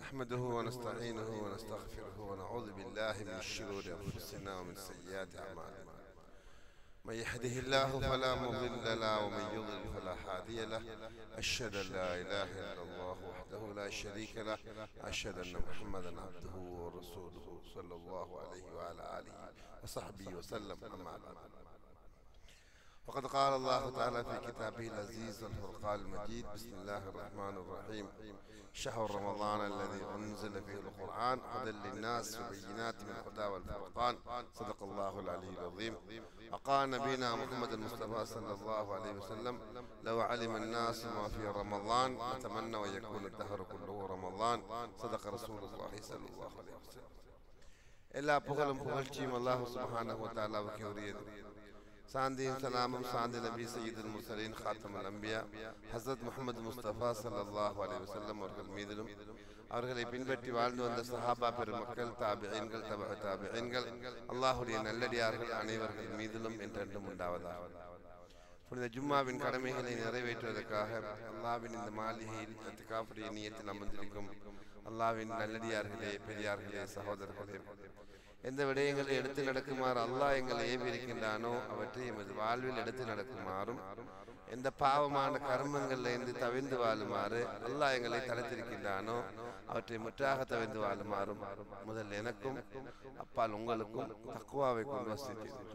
نحمده ونستعينه ونستغفره ونعوذ بالله من شرور أنفسنا ومن سيئات أعمالنا من يهده الله فلا مضل له ومن يضلل فلا هادي له أشهد أن لا إله إلا الله وحده لا شريك له أشهد أن محمدا عبده ورسوله صلى الله عليه وعلى آله وصحبه وسلم أما بعد وقد قال الله تعالى في كتابه العزيز الفرقان المجيد بسم الله الرحمن الرحيم شهر رمضان الذي أنزل فيه القرآن هدى للناس وبينات من الهدى والفرقان صدق الله العلي العظيم وقال نبينا محمد المصطفى صلى الله عليه وسلم لو علم الناس ما في رمضان أتمنى أن يكون الدهر كله رمضان صدق رسول الله صلى الله عليه وسلم எல்லா புகழும் புகழ்ச்சியும் அல்லாஹ் சுப்ஹானஹு வ தஆலாவுக்கு உரியது சாந்தியும் சலாமும் சாந்தி நபி சையீதுல் முர்சலீன் ஹாத்தமுல் அம்பியா ஹசரத் முகமது முஸ்தபா ஸல்லல்லாஹு அலைஹி வஸல்லம் அவர்கள் மீதிலும் அவர்களை பின்பற்றி வாழ்ந்து வந்த சஹாபா பெருமக்கள் தாபியீன்கள் தப தாபியீன்கள் அல்லாஹ்வுடைய நல்லடியார்கள் அனைவர்கள் மீதிலும் என்றென்றும் உண்டாவதாக புனித ஜும்மாவின் கடமைகளை நிறைவேற்றுவதற்காக அல்லாவின் இந்த மாளிகையில் அத்துக்காப்புடைய நீயத்தில் அமர்ந்திருக்கும் அல்லாவின் நல்லடியார்களே பெரியார்களே சகோதரர்களே எந்த விடயங்களை எடுத்து நடக்குமாறு அல்லாஹ் எங்களை ஏவிருக்கின்றானோ அவற்றை எமது வாழ்வில் எடுத்து நடக்குமாறும் எந்த பாவமான கர்மங்கள்ல இருந்து தவிர்ந்து வாழுமாறு அல்லாஹ் எங்களை தடுத்திருக்கின்றானோ அவற்றை முற்றாக தவிர்ந்து வாழுமாறும் முதல் எனக்கும் அப்பால் உங்களுக்கும் தக்குவாவை கொண்டு வசிக்கிறேன்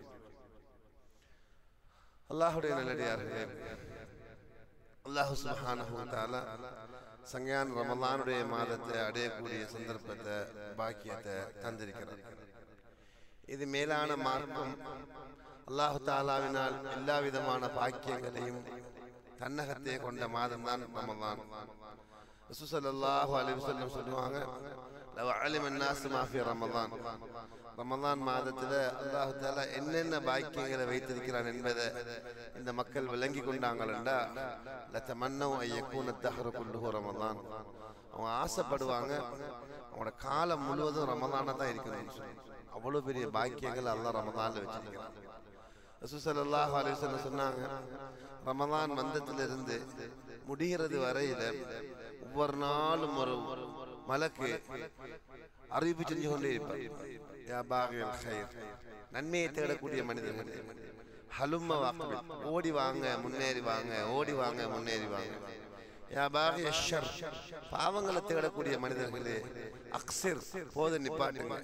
அல்லாஹுடைய நல்லடியார்களே அல்லாஹு சுப்ஹானஹு வ தஆலா சங்கையான ரமலானுடைய மாதத்தை அடையக்கூடிய சந்தர்ப்பத்தை பாக்கியத்தை தந்திருக்கிறார் இது மேலான மார்க்கம் அல்லாஹு தாலாவினால் எல்லா விதமான பாக்கியங்களையும் தன்னகத்தை கொண்ட மாதம் தான் ரமலான் ரசூசல்லாஹு அலைஹி வஸல்லம் சொல்லுவாங்க லவ் அலிம الناس ما في ரமலான் ரமலான் மாதத்துல அல்லாஹு தாலா என்னென்ன பாக்கியங்களை வைத்திருக்கிறான் என்பதை இந்த மக்கள் விளங்கி கொண்டாங்களா லத்தமன்னவும் ஐயக்கூன தஹரு குல்லுஹு ரமலான் அவங்க ஆசைப்படுவாங்க அவங்களோட காலம் முழுவதும் ரமலானா தான் இருக்கணும்னு சொல்லி அவ்வளவு பெரிய பாக்கியங்கள் அல்லாஹ் ரமலான்ல வச்சிருக்கிறான் ரசூசல்லாஹு அலைஹி வஸல்லம் சொன்னாங்க ரமலான் வந்ததிலிருந்து முடிகிறது வரையில ஒவ்வொரு நாளும் ஒரு மலக்கு அறிவிப்பு செஞ்சு கொண்டே இருப்பார் நன்மையை தேடக்கூடிய மனிதர்கள் ஹலும்ம வாக்குகள் ஓடி வாங்க முன்னேறி வாங்க ஓடி வாங்க முன்னேறி வாங்க பாவங்களை தேடக்கூடிய மனிதர்களே அக்சர் போத நிப்பாட்டுங்க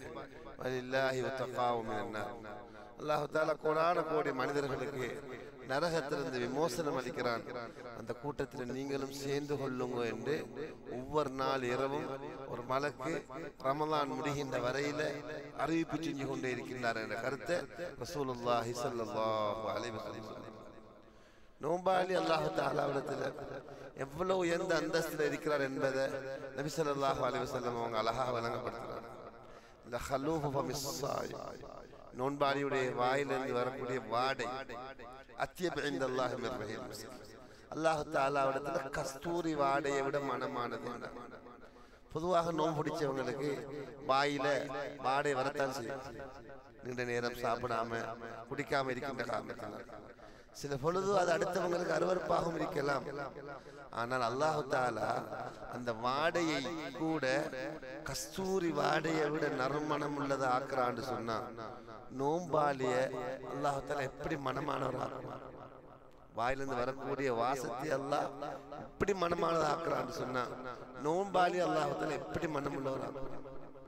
அல்லாஹு தாலா கோடான கோடி மனிதர்களுக்கு நரகத்திலிருந்து விமோசனம் அளிக்கிறான் அந்த கூட்டத்தில் நீங்களும் சேர்ந்து கொள்ளுங்க என்று ஒவ்வொரு நாள் இரவும் ஒரு மலக்கு ரமலான் முடிகின்ற வரையில அறிவிப்பு செஞ்சு கொண்டே இருக்கின்றார் என்ற கருத்தை ரசூலுல்லாஹி ஸல்லல்லாஹு அலைஹி வஸல்லம் நோம்பாளி அல்லாஹு தாலாவிடத்தில் எவ்வளவு உயர்ந்த அந்தஸ்தில் இருக்கிறார் என்பதை நபி ஸல்லல்லாஹு அலைஹி வஸல்லம் அவங்க அழகாக வழங்கப்படுத்துறாங்க இந்த ஹலூஃபு ஃபமிஸ்ஸாய் நோன்பாளியுடைய வாயிலிருந்து வரக்கூடிய வாடை அத்தியப் இந்த அல்லாஹ் அல்லாஹு தாலாவிடத்துல கஸ்தூரி வாடையை விட மனமானது பொதுவாக நோன்பு பிடிச்சவங்களுக்கு வாயில வாடை வரத்தான் செய்யும் நீண்ட நேரம் சாப்பிடாம குடிக்காம இருக்கின்ற காரணத்தினால் சில பொழுது அது அடுத்தவங்களுக்கு அருவறுப்பாகவும் இருக்கலாம் ஆனால் அல்லாஹு தாலா அந்த வாடையை கூட கஸ்தூரி வாடையை விட நறுமணம் உள்ளதை ஆக்குறான்னு சொன்னா நோம்பாலிய அல்லாஹு தாலா எப்படி மனமானவர் ஆக்குறான் வாயிலிருந்து வரக்கூடிய வாசத்தை அல்லாஹ் எப்படி மனமானதை ஆக்குறான்னு சொன்னா நோம்பாலி அல்லாஹு தாலா எப்படி மனமுள்ளவர் ஆக்குறான்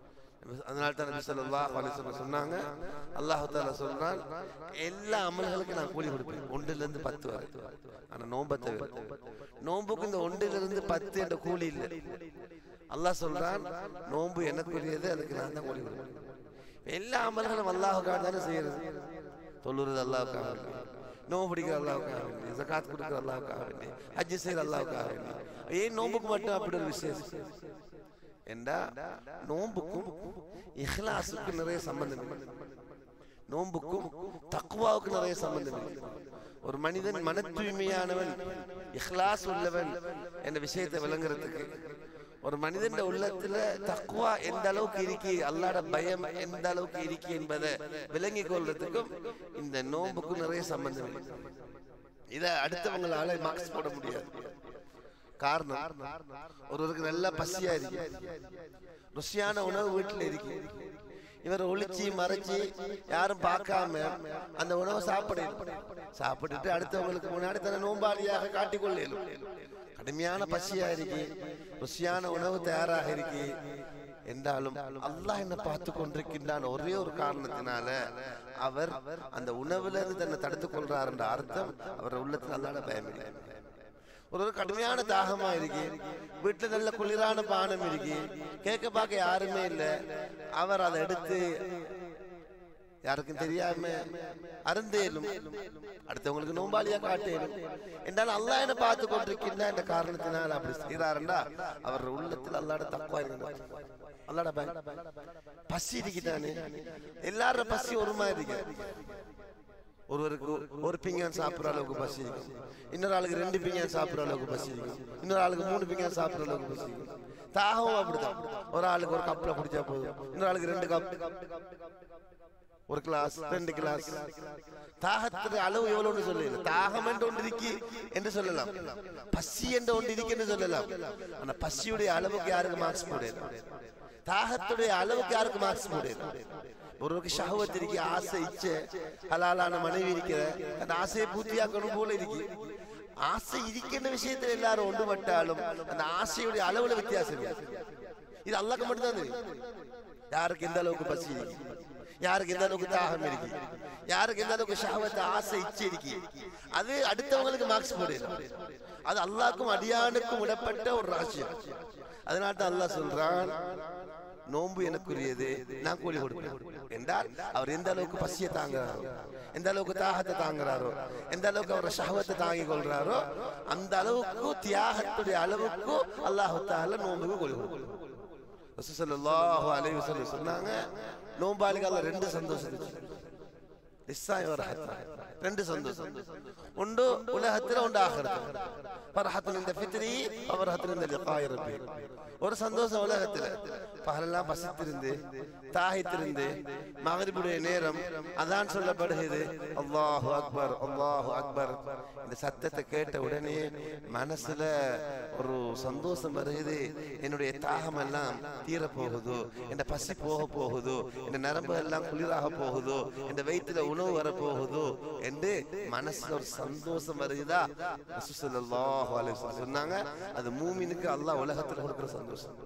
அதனால தான் நபி ஸல்லல்லாஹு அலைஹி வஸல்லம் சொன்னாங்க அல்லாஹ் தஆலா சொல்றான் எல்லா அமல்களுக்கும் நான் கூலி கொடுப்பேன் ஒன்றுல இருந்து பத்து வரை ஆனா நோன்பை தவிர நோன்புக்கு இந்த ஒன்றுல இருந்து பத்து என்ற கூலி இல்லை அல்லாஹ் சொல்றான் நோன்பு எனக்குரியது அதுக்கு நான் தான் கூலி கொடுப்பேன் எல்லா அமல்களும் அல்லாஹுக்காக தானே செய்யறது தொழுறது அல்லாஹுக்காக வேண்டி நோம்பு பிடிக்கிற அல்லாவுக்காக வேண்டி ஜகாத் கொடுக்குற அல்லாவுக்காக வேண்டி ஹஜ்ஜி செய்கிற அல்லாவுக்காக வேண்டி ஏன் நோம்புக்கு மட்டும் அப்படி ஒரு விசேஷம் என்றா நோம்புக்கும் இஹ்லாஸுக்கும் நிறைய சம்பந்தம் இல்லை நோம்புக்கும் தக்குவாவுக்கு நிறைய சம்பந்தம் இல்லை ஒரு மனிதன் மன தூய்மையானவன் இஹ்லாஸ் உள்ளவன் என்ற விஷயத்தை விளங்குறதுக்கு ஒரு மனிதன் உள்ளத்துல தக்குவா எந்த அளவுக்கு இருக்கு அல்லாட பயம் எந்த அளவுக்கு இருக்கு என்பதை விளங்கி கொள்றதுக்கும் இந்த நோம்புக்கும் நிறைய சம்பந்தம் இல்லை இதை அடுத்தவங்களால மார்க்ஸ் போட முடியாது காரணம் ஒருவருக்கு நல்ல பசியா இருக்கு ருசியான உணவு வீட்டுல இருக்கு இவர் ஒளிச்சு மறைச்சு யாரும் பார்க்காம அந்த உணவை சாப்பிட சாப்பிட்டுட்டு அடுத்தவங்களுக்கு முன்னாடி தன்னை நோம்பாளியாக காட்டிக்கொள்ள கடுமையான பசியா இருக்கு ருசியான உணவு தயாராக இருக்கு என்றாலும் அல்லாஹ் என்ன பார்த்து கொண்டிருக்கின்றான் ஒரே ஒரு காரணத்தினால அவர் அந்த உணவுல இருந்து தன்னை தடுத்துக் கொள்றார் என்ற அர்த்தம் அவர் உள்ளத்தில் அல்லாட பயம் இல்லை ஒரு ஒரு கடுமையான தாகமா இருக்கு வீட்டுல நல்ல குளிரான பானம் இருக்கு கேட்க பார்க்க யாருமே இல்ல அவர் அதை எடுத்து யாருக்கும் தெரியாம அருந்தேலும் அடுத்தவங்களுக்கு நோம்பாளியா காட்டேலும் என்றால் அல்லாஹ் என்ன பார்த்து கொண்டிருக்கின்ற என்ற காரணத்தினால் அப்படி செய்கிறாருண்டா அவர் உள்ளத்தில் அல்லாட தக்குவா இருக்கிறார் அல்லாட பயம் பசி இருக்குதானே எல்லாரும் பசி ஒரு மாதிரி இருக்கு ஒருவருக்கு ஒரு பிங்கான் சாப்பிடுற அளவுக்கு பசி இருக்கும் இன்னொரு ஆளுக்கு ரெண்டு பிங்கான் சாப்பிடுற அளவுக்கு பசி இருக்கும் இன்னொரு ஆளுக்கு மூணு பிங்கான் சாப்பிடுற அளவுக்கு பசி இருக்கும் தாகம் அப்படிதான் ஒரு ஆளுக்கு ஒரு கப்ல குடிச்சா போதும் இன்னொரு ஆளுக்கு ரெண்டு கப் ஒரு கிளாஸ் ரெண்டு கிளாஸ் தாகத்துக்கு அளவு எவ்வளவுன்னு சொல்லல தாகம் என்று ஒன்று இருக்கி என்று சொல்லலாம் பசி என்று ஒன்று இருக்கு என்று சொல்லலாம் ஆனா பசியுடைய அளவுக்கு யாருக்கு மார்க்ஸ் போடல தாகத்துடைய அளவுக்கு யாருக்கு மார்க்ஸ் போடல ஒருவருக்கு ஷஹவத் இருக்கு ஆசை இச்சை ஹலாலான மனைவி இருக்கிற அந்த ஆசையை பூர்த்தியாக்கணும் போல இருக்கு ஆசை இருக்கின்ற விஷயத்துல எல்லாரும் ஒன்றுபட்டாலும் அந்த ஆசையுடைய அளவுல வித்தியாசம் இருக்கு இது அல்லாக்கு மட்டும்தான் தெரியும் யாருக்கு எந்த அளவுக்கு பசி இருக்கு யாருக்கு எந்த அளவுக்கு தாகம் இருக்கு யாருக்கு எந்த அளவுக்கு ஷஹவத் ஆசை இச்சை இருக்கு அது அடுத்தவங்களுக்கு மார்க்ஸ் போடலாம் அது அல்லாஹ்க்கும் அடியானுக்கும் விடப்பட்ட ஒரு ராசியம் அதனால தான் அல்லாஹ் சொல்றான் நோன்பு எனக்குரியது நான் கூலி கொடுப்பேன் என்றால் அவர் எந்த அளவுக்கு பசியை தாங்குறாரோ எந்த அளவுக்கு தாகத்தை தாங்குறாரோ எந்த அளவுக்கு அவர் ஷஹவத்தை தாங்கி கொள்றாரோ அந்த அளவுக்கு தியாகத்துடைய அளவுக்கு அல்லாஹு தால நோன்புக்கு கூலி கொடுக்கும் ரசூலுல்லாஹி அலைஹி வஸல்லம் சொன்னாங்க நோம்பாளிக்கு அல்லாஹ் ரெண்டு சந்தோஷம் நிஸ்ஸாய் வரஹத் ரெண்டு சந்தோஷம் உண்டு உலகத்துல உண்டு ஆഖിറத்துல ஃபர்ஹத்துன் இந்த ஃபித்ரி ஃபர்ஹத்துன் இந்த லிகாய் ரப்பி ஒரு சந்தோஷம் உலகத்துல பகலெல்லாம் பசித்திருந்து தாகித்திருந்து மகரிபுடைய நேரம் அதான் சொல்லப்படுகிறது அல்லாஹு அக்பர் அல்லாஹு அக்பர் இந்த சத்தத்தை கேட்ட உடனே மனசுல ஒரு சந்தோஷம் வருகிறது என்னுடைய தாகம் எல்லாம் தீர போகுது என் பசி போக போகுது என் நரம்பு எல்லாம் குளிராக போகுது என் வயிற்றுல உணவு வர போகுது என்று மனசுல ஒரு சந்தோஷம் வருகிறதா ரசூலுல்லாஹி அலைஹி வஸல்லம் சொன்னாங்க அது மூமினுக்கு அல்லாஹ் உலகத்துல கொடுக்கிற சந்தோஷம்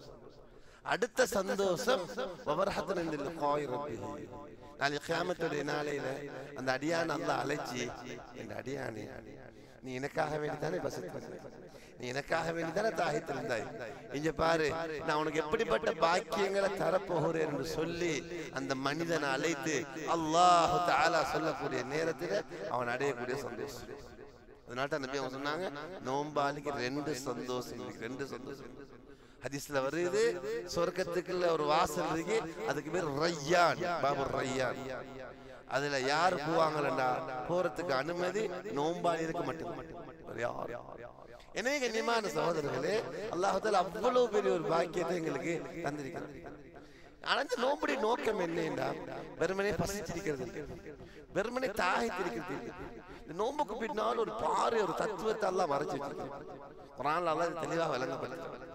அடுத்த சந்தோஷம் வவரஹத்தன் இந்த லிகாய் ரப்பிஹி நாளை கியாமத்துடைய நாளையில அந்த அடியான் அல்லாஹ் அழைச்சி இந்த அடியானே நீ எனக்காக வேண்டி தானே பசித்திருந்தாய் நீ எனக்காக வேண்டி தானே தாகித்திருந்தாய் இங்க பாரு நான் உனக்கு எப்படிப்பட்ட பாக்கியங்களை தரப்போகிறேன் என்று சொல்லி அந்த மனிதனை அழைத்து அல்லாஹு தஆலா சொல்லக்கூடிய நேரத்தில் அவன் அடையக்கூடிய சந்தோஷம் அதனால தான் நபி அவங்க சொன்னாங்க நோம்பாளிக்கு ரெண்டு சந்தோஷம் இருக்கு ரெண்டு சந்தோஷம் இருக்கு. ஹதீஸ்ல வருது சொர்க்கத்துக்குள்ள ஒரு வாசல் இருக்கு அதுக்கு பேர் ரையான் பாபு ரையான் அதுல யார் போவாங்களா போறதுக்கு அனுமதி நோம்பாளிருக்கு மட்டும் வேற யாரும். எனவே கண்ணியமான சகோதரர்களே அல்லாஹால அவ்வளவு பெரிய ஒரு பாக்கியத்தை எங்களுக்கு தந்திருக்கிறார் ஆனா இந்த நோம்புடைய நோக்கம் என்னன்னா வெறுமனே பசிச்சிருக்கிறது இல்லை. வெறுமனே தாகித்திருக்கிறது இல்லை. இந்த நோம்புக்கு பின்னால் ஒரு பாரு ஒரு தத்துவத்தை எல்லாம் மறைச்சு வச்சிருக்கிறார் குரான்ல அல்லாஹ் இது தெளிவாக விளங்கப்படுத்துறார்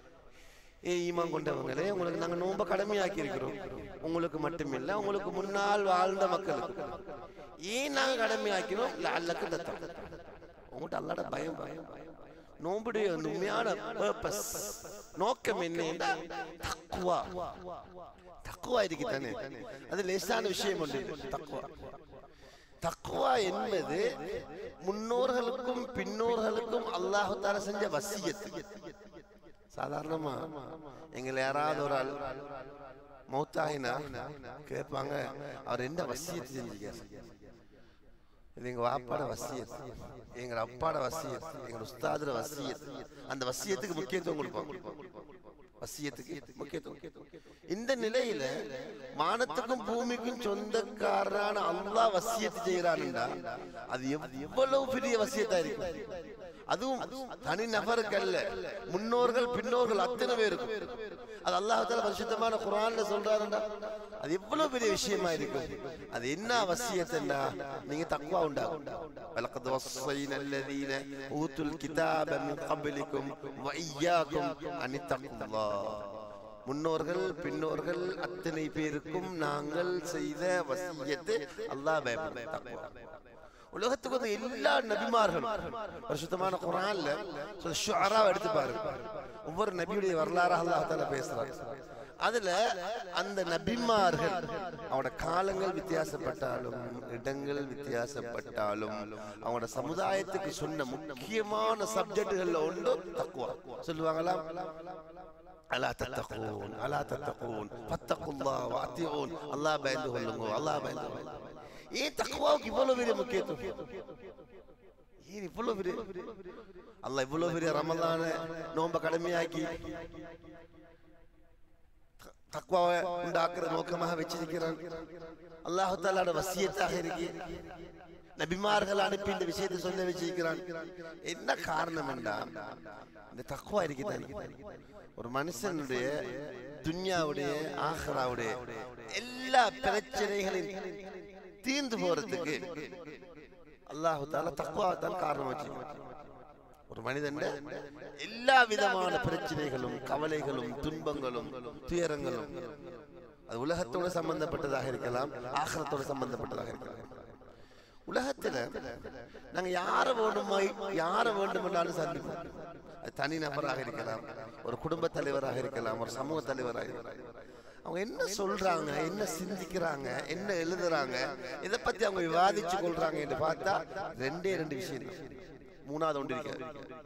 ஏ ஈமான் கொண்டவங்களே உங்களுக்கு நாங்க நோம்ப கடமையாக்கி இருக்கிறோம் உங்களுக்கு மட்டுமில்ல உங்களுக்கு முன்னால் வாழ்ந்த மக்களுக்கு ஏன் நாங்க கடமையாக்கிறோம் அல்லக்கு தத்தம் உங்கள்கிட்ட அல்லாட பயம் பயம் நோம்புடைய அந்த உண்மையான பர்பஸ் நோக்கம் என்ன தக்குவா தக்குவா இருக்கு தானே அது லேசான விஷயம் ஒன்று தக்குவா தக்குவா என்பது முன்னோர்களுக்கும் பின்னோர்களுக்கும் அல்லாஹு தாலா செஞ்ச வசியத்து சாதாரணமா எங்களை யாராவது ஒரு ஆள் மௌத்தாயினா கேட்பாங்க அவர் என்ன வசியத்து செஞ்சீங்க இது எங்க வாப்பாட வசியத் எங்க அப்பாட வசியத் எங்க உஸ்தாதுல வசியத் அந்த வசியத்துக்கு முக்கியத்துவம் கொடுப்போம் வசியத்துக்கு முக்கியத்துவம் இந்த நிலையில வானத்துக்கும் பூமிக்கும் சொந்தக்காரரான அல்லாஹ் வசியத்து செய்யறான்டா அது எவ்- எவ்வளவு பெரிய வசியத்தா இருக்கு அதுவும் தனி நபருக்கு அல்ல முன்னோர்கள் பின்னோர்கள் அத்தனை பேருக்கும் அது அல்லாஹால பரிசுத்தமான குரான்ல சொல்றாருண்டா அது எவ்வளவு பெரிய விஷயமா இருக்கும் அது என்ன அவசியத்தைன்னா நீங்க தக்குவா உண்டாகும் وَلَقَدْ وَصَّيْنَا الَّذِينَ أُوتُوا الْكِتَابَ مِنْ قَبْلِكُمْ وَإِيَّاكُمْ أَنِ اتَّقُوا اللَّهَ முன்னோர்கள் பின்னோர்கள் அத்தனை பேருக்கும் நாங்கள் செய்த வசியத்தை அல்லாஹ் பயப்படும் தக்வா. உலகத்துக்கு வந்து எல்லா நபிமார்களும் பரிசுத்தமான குரான்ல சொல்ல ஷுஅரா எடுத்து பாருங்க ஒவ்வொரு நபியுடைய வரலாறாக அல்லாஹ் தஆலா பேசுறாங்க அதுல அந்த நபிமார்கள் அவனோட காலங்கள் வித்தியாசப்பட்டாலும் இடங்கள் வித்தியாசப்பட்டாலும் அவனோட சமுதாயத்துக்கு சொன்ன முக்கியமான சப்ஜெக்டுகள்ல ஒன்று தக்குவா சொல்லுவாங்களா அலா தத்தகூன் அலா தத்தகூன் ஃபத்தகுல்லாஹ் வஅத்தியூன் அல்லாஹ் பயந்து கொள்ளுங்க அல்லாஹ் பயந்து கொள்ளுங்க ஏன் தக்வாவுக்கு இவ்வளவு பெரிய முக்கியத்துவம் ஏன் இவ்வளவு பெரிய அல்லாஹ் இவ்வளவு பெரிய ரமலான நோம்ப கடமையாக்கி த- தக்வாவை உண்டாக்குற நோக்கமாக வச்சிருக்கிறான் அல்லாஹு தாலாட வசியத்தாக இருக்கு நபிமார்கள் அனுப்பி இந்த விஷயத்தை சொல்ல வச்சிருக்கிறான் என்ன காரணம் என்றா இந்த தக்குவா இருக்குதானே ஒரு மனுஷனுடைய துன்யாவுடைய ஆஹ்ராவுடைய எல்லா பிரச்சனைகளின் தீர்ந்து போறதுக்கு அல்லாஹு தாலா தக்குவா தான் காரணம் வச்சிருக்கான் ஒரு மனிதன் எல்லா விதமான பிரச்சனைகளும் கவலைகளும் துன்பங்களும் துயரங்களும் அது உலகத்தோடு சம்பந்தப்பட்டதாக இருக்கலாம் ஆகரத்தோடு சம்பந்தப்பட்டதாக இருக்கலாம் உலகத்துல நாங்க யார வேண்டுமா யார வேண்டுமென்றாலும் சந்திப்போம் அது தனி நபராக இருக்கலாம் ஒரு குடும்ப தலைவராக இருக்கலாம் ஒரு சமூக தலைவராக இருக்கலாம் அவங்க என்ன சொல்றாங்க என்ன சிந்திக்கிறாங்க என்ன எழுதுறாங்க இதை பத்தி அவங்க விவாதிச்சு கொள்றாங்க என்று பார்த்தா ரெண்டே ரெண்டு விஷயம் தான். மூணாவது ஒன்று இருக்காது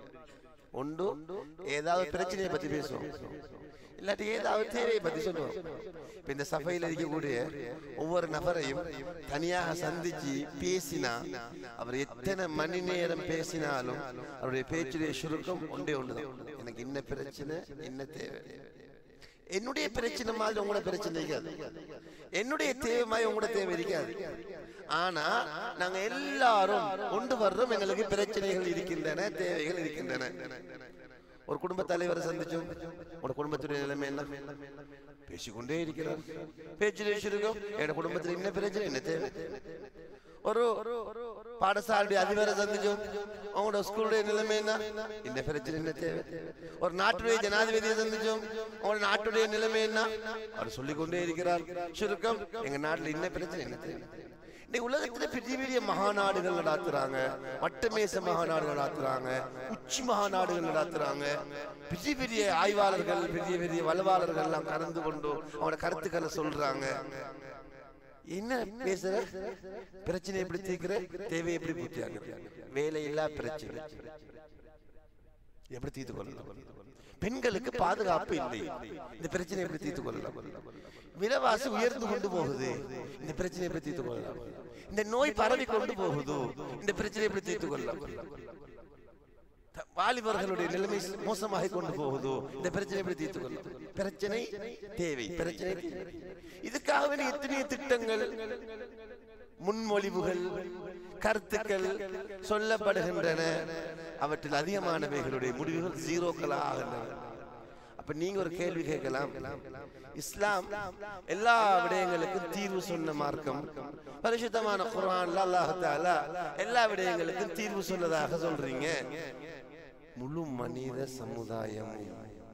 ஒன்று ஏதாவது பிரச்சனையை பத்தி பேசுவோம் இல்லாட்டி ஏதாவது தேவையை பத்தி சொல்லுவோம் இப்ப இந்த சபையில் இருக்கக்கூடிய ஒவ்வொரு நபரையும் தனியாக சந்திச்சு பேசினா அவர் எத்தனை மணி நேரம் பேசினாலும் அவருடைய பேச்சுடைய சுருக்கம் ஒன்றே ஒண்ணுதான் எனக்கு என்ன பிரச்சனை என்ன தேவை என்னுடைய பிரச்சனை மாதிரி உங்களோட பிரச்சனை இருக்காது என்னுடைய தேவை மாதிரி உங்களோட தேவை இருக்காது ஆனா நாங்க எல்லாரும் கொண்டு வர்றோம் எங்களுக்கு பிரச்சனைகள் இருக்கின்றன தேவைகள் இருக்கின்றன ஒரு குடும்ப தலைவரை சந்திச்சோம் உங்களோட குடும்பத்துடைய நிலைமை என்ன பேசிக்கொண்டே இருக்கிறார் பேச்சிலே சுருக்கம் என்னோட குடும்பத்துல என்ன பிரச்சனை என்ன தேவை ஒரு பாடசாலையுடைய அதிபரை சந்திச்சோம் அவங்களோட ஸ்கூலுடைய நிலைமை என்ன இந்த பிரச்சனை என்ன தேவை ஒரு நாட்டுடைய ஜனாதிபதியை சந்திச்சோம் அவங்களோட நாட்டுடைய நிலைமை என்ன அவர் சொல்லிக்கொண்டே இருக்கிறார் சுருக்கம் எங்க நாட்டுல என்ன பிரச்சனை என்ன தேவை இன்னைக்கு உலகத்துல பெரிய பெரிய மகாநாடுகள் நடாத்துறாங்க வட்டமேச மகாநாடுகள் நடாத்துறாங்க உச்சி மகாநாடுகள் நடாத்துறாங்க பெரிய பெரிய ஆய்வாளர்கள் பெரிய பெரிய வலுவாளர்கள் எல்லாம் கலந்து கொண்டு அவனோட கருத்துக்களை சொல்றாங்க என்ன பேசுற பிரச்சனை எப்படி தீர்க்கிற தேவை எப்படி பூர்த்தியாகுற வேலையில்லா பிரச்சனை எப்படி தீர்த்து கொள்ளலாம் பெண்களுக்கு பாதுகாப்பு இல்லை இந்த பிரச்சனை எப்படி தீர்த்து கொள்ளலாம் விலைவாசி உயர்ந்து கொண்டு போகுது இந்த பிரச்சனை எப்படி தீர்த்து கொள்ளலாம் இந்த நோய் பரவி கொண்டு போகுது இந்த பிரச்சனை எப்படி தீர்த்து கொள்ளலாம் த- வாலிபர்களுடைய நிலைமை மோசமாக கொண்டு போகுதோ இந்த பிரச்சனை எப்படி தீர்த்து கொள்ளலாம் பிரச்சனை தேவை பிரச்சனை தேவை. இதுக்காக வேண்டிய எத்தனையோ திட்டங்கள் முன்மொழிவுகள் கருத்துக்கள் சொல்லப்படுகின்றன அவற்றில் அதிகமானவைகளுடைய முடிவுகள் ஜீரோக்களாக ஆகின்றன அப்ப நீங்க ஒரு கேள்வி கேட்கலாம் இஸ்லாம் எல்லா விடயங்களுக்கும் தீர்வு சொன்ன மார்க்கம் பரிசுத்தமான குர்ஆன்ல அல்லாஹ் தஆலா எல்லா விடயங்களுக்கும் தீர்வு சொன்னதாக சொல்றீங்க முழு மனித சமுதாயமும்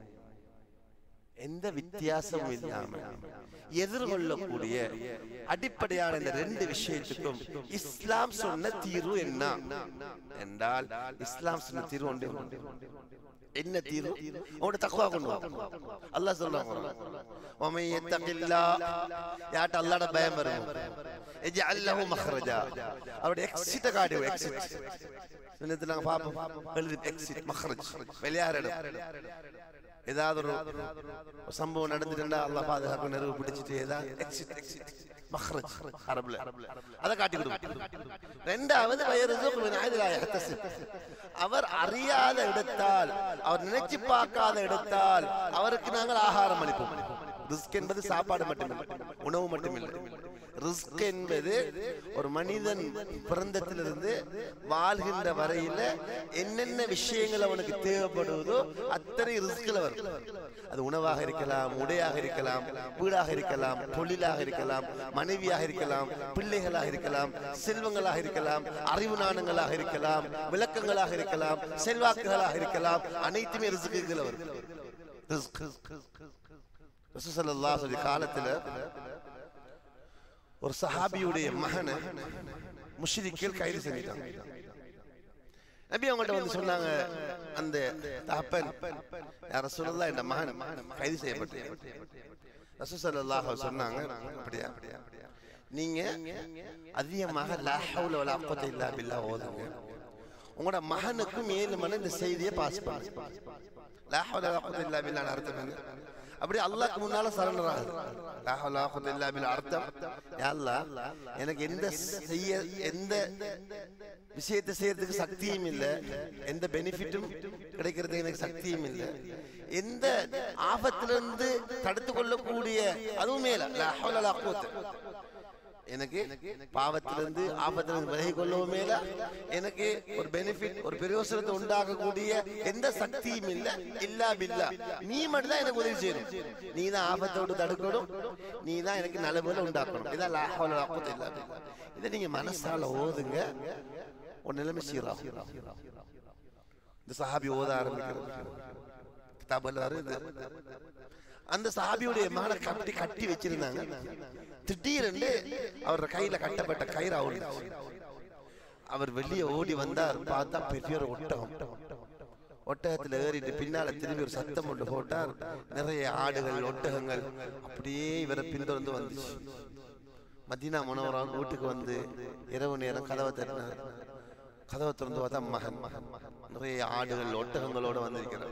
எந்த வித்தியாசமும் இல்லாம எதிர்கொள்ளக்கூடிய அடிப்படையான இந்த ரெண்டு விஷயத்துக்கும் இஸ்லாம் சொன்ன தீர்வு என்ன என்றால் இஸ்லாம் சொன்ன தீர்வு ஒன்றே ஒன்று. என்ன தீர்வு அவனோட தக்குவா கொண்டு வா அல்லாஹ் சொல்றாங்க ومن يتق الله யாட்ட அல்லாஹ்ட பயம் வரும் اجعل له مخرجا அவருடைய எக்ஸிட்ட காடி எக்ஸிட் சின்னத்துல நாங்க பாப்போம் எழுதி எக்ஸிட் மخرج வெளியாற இடம் ஏதாவது ஒரு ஒரு சம்பவம் நடந்துட்டா அல்லாஹ் பாதுகாப்பு நெருவு பிடிச்சிட்டு ஏதாவது எக்ஸிட் எக்ஸிட் மخرج அரபுல அதை காட்டி கொடுக்கும் ரெண்டாவது வயருசுக்கு மின் ஹைது லா யஹ்தசிப். அவர் அறியாத இடத்தால் அவர் நினைச்சு பார்க்காத இடத்தால் அவருக்கு நாங்கள் ஆகாரம் அளிப்போம் ரிஸ்க் என்பது சாப்பாடு மட்டுமில்லை உணவு மட்டுமில்லை ரிஸ்க் என்பது ஒரு மனிதன் பிறந்தத்திலிருந்து வாழ்கின்ற வரையில என்னென்ன விஷயங்கள் அவனுக்கு தேவைப்படுவதோ அத்தனை ரிஸ்க்ல வரும் அது உணவாக இருக்கலாம் உடையாக இருக்கலாம் வீடாக இருக்கலாம் தொழிலாக இருக்கலாம் மனைவியாக இருக்கலாம் பிள்ளைகளாக இருக்கலாம் செல்வங்களாக இருக்கலாம் அறிவு நாணங்களாக இருக்கலாம் விளக்கங்களாக இருக்கலாம் செல்வாக்குகளாக இருக்கலாம் அனைத்துமே ரிஸ்க்குகளை வரும் ரிஸ்க் ரசூசல்லா சொல்லி காலத்துல ஒரு சஹாபியுடைய மகனை முஷ்ரிக்கீல் கைது செஞ்சிட்டாங்க நபி அவங்கள்ட்ட வந்து சொன்னாங்க அந்த தகப்பன் யார சொல்லலாம் என் மகன் கைது செய்யப்பட்டு ரசூசல்லாஹ் சொன்னாங்க அப்படியா நீங்க அதிகமாக லா ஹவுல வலா குவத்த இல்லா பில்லா ஓதுங்க உங்களோட மகனுக்கும் ஏழு மணி இந்த செய்தியை பாஸ் பண்ணுங்க லா ஹவுல வலா குவத்த இல்லா பில்லான்னு அர்த்தம் என்ன அப்படி அல்லாஹ்க்கு முன்னால சரண்டர் ஆகுது லா ஹவுல வலா குவத்த இல்லா பில்லா அர்த்தம் யா அல்லாஹ் எனக்கு எந்த செய்ய எந்த விஷயத்தை செய்யறதுக்கு சக்தியும் இல்ல எந்த பெனிஃபிட்டும் கிடைக்கிறதுக்கு எனக்கு சக்தியும் இல்ல எந்த ஆபத்திலிருந்து தடுத்து கொள்ளக்கூடிய அதுவுமே இல்ல லா ஹவுல வலா குவத்த எனக்கு பாவத்திலிருந்து ஆபத்திலிருந்து விலகி கொள்ளவும் மேல எனக்கு ஒரு பெனிஃபிட் ஒரு பிரயோசனத்தை உண்டாக்கக்கூடிய எந்த சக்தியும் இல்ல இல்லா பில்லா நீ மட்டும் தான் எனக்கு உதவி செய்யணும் நீ தான் ஆபத்தை விட்டு தடுக்கணும் நீ தான் எனக்கு நலவுகளை உண்டாக்கணும் இதான் லா ஹவுல வலா குவத்த இல்லா பில்லா இதை நீங்க மனசால ஓதுங்க ஒரு நிலைமை சீராகும் இந்த சஹாபி ஓத ஆரம்பிக்கிறது கிதாபுல வருது அந்த சஹாபியுடைய மகனை கட்டி கட்டி வச்சிருந்தாங்க திடீரென்று அவர் கையில கட்டப்பட்ட கயிறு அவுழ்ந்துச்சு அவர் வெளியே ஓடி வந்தார் பார்த்தா பெரிய ஒரு ஒட்டகம் ஒட்டகத்துல ஏறிட்டு பின்னால திரும்பி ஒரு சத்தம் ஒன்று போட்டார் நிறைய ஆடுகள் ஒட்டகங்கள் அப்படியே இவரை பின்தொடர்ந்து வந்துச்சு மதீனா மனோரான் வீட்டுக்கு வந்து இரவு நேரம் கதவை தட்டினார் கதவை திறந்து பார்த்தா மகன் நிறைய ஆடுகள் ஒட்டகங்களோட வந்திருக்கிறார்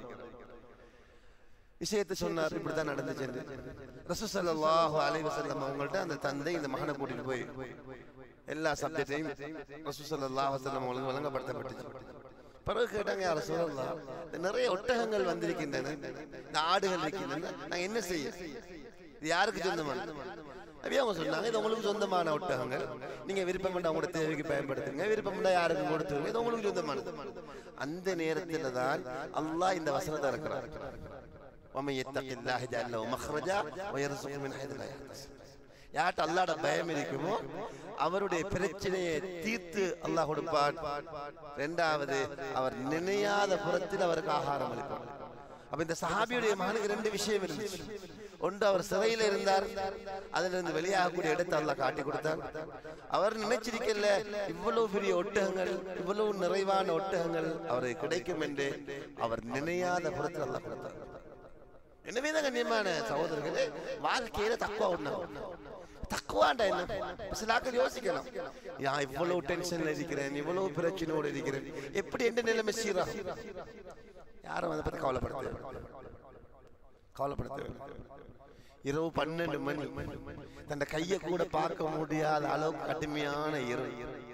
விஷயத்தை சொன்னார் இப்படித்தான் நடந்துச்சு ரசூசல்லாஹு அலைஹி வஸல்லம் அவங்கள்ட்ட அந்த தந்தை இந்த மகனை கூட்டிட்டு போய் எல்லா சப்ஜெக்டையும் ரசூசல்லாஹு வஸல்லம் அவங்களுக்கு வழங்கப்படுத்தப்பட்டுச்சு பிறகு கேட்டாங்க யார சொல்லலாம் நிறைய ஒட்டகங்கள் வந்திருக்கின்றன இந்த ஆடுகள் இருக்கின்றன நான் என்ன செய்ய இது யாருக்கு சொந்தமான அப்படியே அவங்க சொன்னாங்க இது உங்களுக்கு சொந்தமான ஒட்டகங்கள் நீங்க விருப்பம் உங்களோட தேவைக்கு பயன்படுத்துங்க விருப்பம் யாருக்கும் கொடுத்துருங்க இது உங்களுக்கு சொந்தமானது அந்த நேரத்துல தான் அல்லாஹ் இந்த வசனத்தை இருக்கிறார் ومن يتق الله يجعل له مخرجا ويرزقه من حيث لا يحتسب யார்கிட்ட அல்லாட பயம் இருக்குமோ அவருடைய பிரச்சனையை தீர்த்து அல்லாஹ் கொடுப்பான் இரண்டாவது அவர் நினையாத புறத்தில் அவருக்கு ஆகாரம் அளிப்பான் அப்ப இந்த சஹாபியுடைய மகனுக்கு ரெண்டு விஷயம் இருந்துச்சு ஒன்று அவர் சிறையில் இருந்தார் அதுல இருந்து வெளியாகக்கூடிய இடத்தை அல்லாஹ் காட்டி கொடுத்தார் அவர் நினைச்சிருக்கல இவ்வளவு பெரிய ஒட்டகங்கள் இவ்வளவு நிறைவான ஒட்டகங்கள் அவருக்கு கிடைக்கும் என்று அவர் நினையாத புறத்தில் அல்லாஹ் கொடுத்தார் எனவேதான் கண்ணியமான சகோதரர்களே வாழ்க்கையில தக்குவா உண்ணணும் தக்குவாண்டா என்ன சில ஆட்கள் யோசிக்கலாம் யா இவ்வளவு டென்ஷன்ல இருக்கிறேன் இவ்வளவு பிரச்சனையோடு இருக்கிறேன் எப்படி எந்த நிலைமை சீரா யாரும் அதை பத்தி கவலைப்படுத்த கவலைப்படுத்த இரவு பன்னெண்டு மணி தன் கையை கூட பார்க்க முடியாத அளவுக்கு கடுமையான இரவு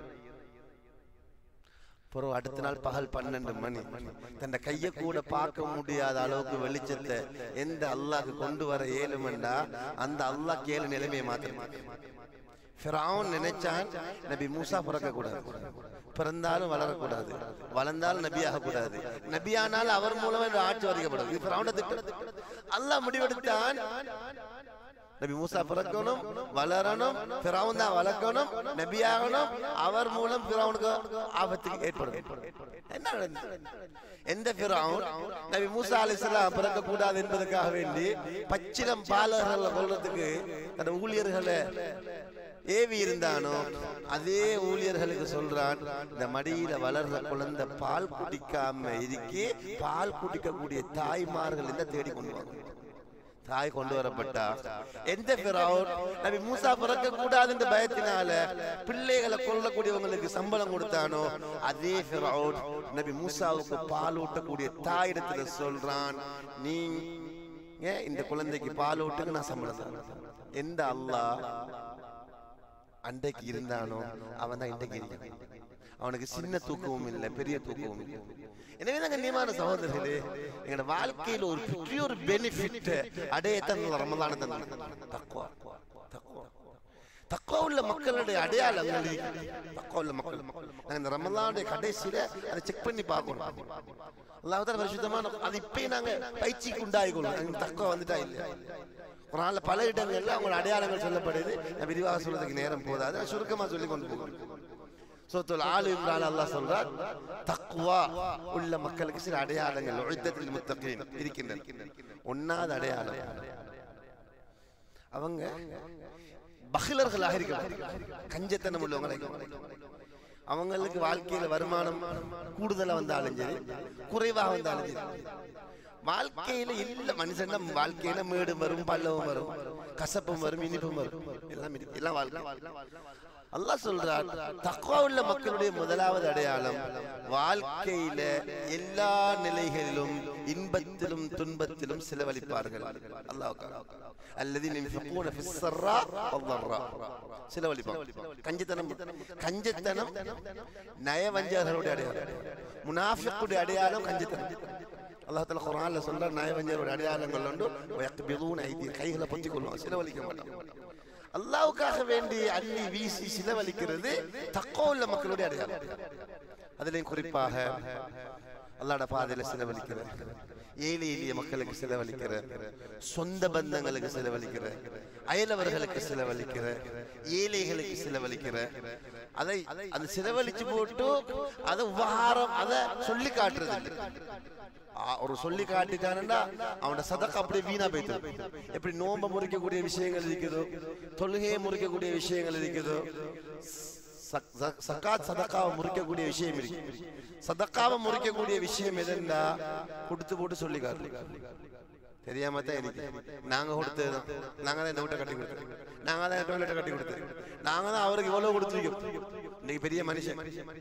பிறகு அடுத்த நாள் பகல் பன்னெண்டு மணி தன் கையை கூட பார்க்க முடியாத அளவுக்கு வெளிச்சத்தை எந்த அல்லாஹ்க்கு கொண்டு வர இயலுமெண்டா அந்த அல்லாஹ் கேளு நிலைமையை மாத்த ஃபிரௌன் நினைச்சான் நபி மூசா பிறக்க கூடாது பிறந்தாலும் வளரக்கூடாது வளர்ந்தாலும் நபி ஆகக்கூடாது நபியானால் அவர் மூலமா இந்த ஆட்சி வரைக்கப்படும் இது ஃபிரௌன திட்டம் அல்லாஹ் முடிவெடுத்தான் நபி மூசா பிறக்கணும் வளரணும் பிறவுன் தான் வளர்க்கணும் நபி ஆகணும் அவர் மூலம் பிறவனுக்கு ஆபத்துக்கு ஏற்படும் என்ன நடந்தது? எந்த பிறவுன் நபி மூசா அலிஸ்லாம் பிறக்க கூடாது என்பதற்காக வேண்டி பச்சிலம் பாலகர்களை கொள்றதுக்கு தன் ஊழியர்களை ஏவி இருந்தானோ அதே ஊழியர்களுக்கு சொல்றான் இந்த மடியில வளர்ற குழந்தை பால் குடிக்காம இருக்கி பால் குடிக்கக்கூடிய தாய்மார்கள் இந்த தேடி கொண்டு வாங்க தாய் கொண்டு வரப்பட்டா எந்த பிறவுன் நபி மூசா பிறக்க கூடாது என்ற பயத்தினால பிள்ளைகளை கொல்லக்கூடியவங்களுக்கு சம்பளம் கொடுத்தானோ அதே பிறவுன் நபி மூசாவுக்கு பால் ஊட்டக்கூடிய தாயிடத்துல சொல்றான் நீங்க இந்த குழந்தைக்கு பால் ஊட்டுக்கு நான் சம்பளம் தரேன் எந்த அல்லாஹ் அன்றைக்கு இருந்தானோ அவன் தான் இன்றைக்கு இருக்கிறான் அவனுக்கு சின்ன தூக்கமும் இல்லை பெரிய தூக்கமும் இல்லை எனவே தான் கண்ணியமான சகோதரர்களே எங்களோட வாழ்க்கையில் ஒரு பெரிய ஒரு பெனிஃபிட் அடையத்தான் ரமதான தக்குவா தக்குவா தக்குவா உள்ள மக்களுடைய அடையாளங்கள் தக்குவா உள்ள மக்கள் நாங்க இந்த ரமலானுடைய கடைசியில அதை செக் பண்ணி பார்க்கணும் அல்லாஹ் பரிசுத்தமான அது இப்பயும் நாங்க பயிற்சிக்கு உண்டாகிக்கொள்ளும் எங்களுக்கு தக்குவா வந்துட்டா இல்லையா ஒரு நாள்ல பல இடங்கள்ல அவங்களோட அடையாளங்கள் சொல்லப்படுது நான் விரிவாக சொல்றதுக்கு நேரம் போதாது நான் சுருக்கமா சொல்லி கொண்டு போகிறேன் சூரத்துல் ஆல் இம்ரான் அல்லாஹ் சொல்றார் தக்வா உள்ள மக்களுக்கு சில அடையாளங்கள் உழுத்தத்தில் முத்தகீன் இருக்கின்றன ஒன்னாவது அடையாளம் அவங்க பகிலர்களாக இருக்க கஞ்சத்தனம் உள்ளவங்க அவங்களுக்கு வாழ்க்கையில வருமானம் கூடுதலா வந்தாலும் சரி குறைவாக வந்தாலும் சரி வாழ்க்கையில இல்ல மனுஷன் வாழ்க்கையில மேடும் வரும் பள்ளவும் வரும் கசப்பும் வரும் இனிப்பும் வரும் எல்லாம் இருக்கு எல்லாம் வாழ்க்கை அல்லாஹ் சொல்றார் தக்குவா உள்ள மக்களுடைய முதலாவது அடையாளம் வாழ்க்கையில எல்லா நிலைகளிலும் இன்பத்திலும் துன்பத்திலும் செலவழிப்பார்கள் அல்லாஹ் அல்லது ينفقون في السراء والضراء செலவழிப்பாங்க கஞ்சத்தனம் கஞ்சத்தனம் நயவஞ்சகர்களுடைய அடையாளம் முனாஃபிக்குடைய அடையாளம் கஞ்சத்தனம் அல்லாஹ் தஆலா குர்ஆன்ல சொல்ற நயவஞ்சகருடைய அடையாளங்கள் உண்டு வயக்பிதூன ஐதி கைகளை பொத்திக் கொள்வாங்க செலவழிக்க மாட்டாங்க அல்லாவுக்காக வேண்டி அள்ளி வீசி செலவழிக்கிறது தக்கோ உள்ள மக்களுடைய அடையாளம் அதுலயும் குறிப்பாக அல்லாட பாதையில செலவழிக்கிற ஏழை எளிய மக்களுக்கு செலவழிக்கிற சொந்த பந்தங்களுக்கு செலவழிக்கிற அயலவர்களுக்கு செலவழிக்கிற ஏழைகளுக்கு செலவழிக்கிற அதை அது செலவழிச்சு போட்டு அதை உபகாரம் அதை சொல்லி காட்டுறது இல்லை. ஆ, ஒரு சொல்லி காட்டிட்டானா அவனோட சதக்கு அப்படியே வீணா போயிட்டு எப்படி நோம்ப முறிக்கக்கூடிய விஷயங்கள் இருக்குதோ தொழுகையை முறிக்கக்கூடிய விஷயங்கள் இருக்குதோ சக்- சக்- சக்காத் சதக்காவை முறிக்கக்கூடிய விஷயம் இருக்கு சதக்காவை முறிக்கக்கூடிய விஷயம் எதுன்னா கொடுத்து போட்டு சொல்லி காட்டு தெரியாம தான் இருக்கு நாங்க கொடுத்ததுதான் நாங்க தான் இந்த வீட்டை கட்டி கொடுத்தோம் நாங்க தான் இந்த வீட்டை கட்டி கொடுத்தோம் நாங்க தான் அவருக்கு இவ்வளவு கொடுத்துருக்கோம் இன்னைக்கு பெரிய மனுஷன்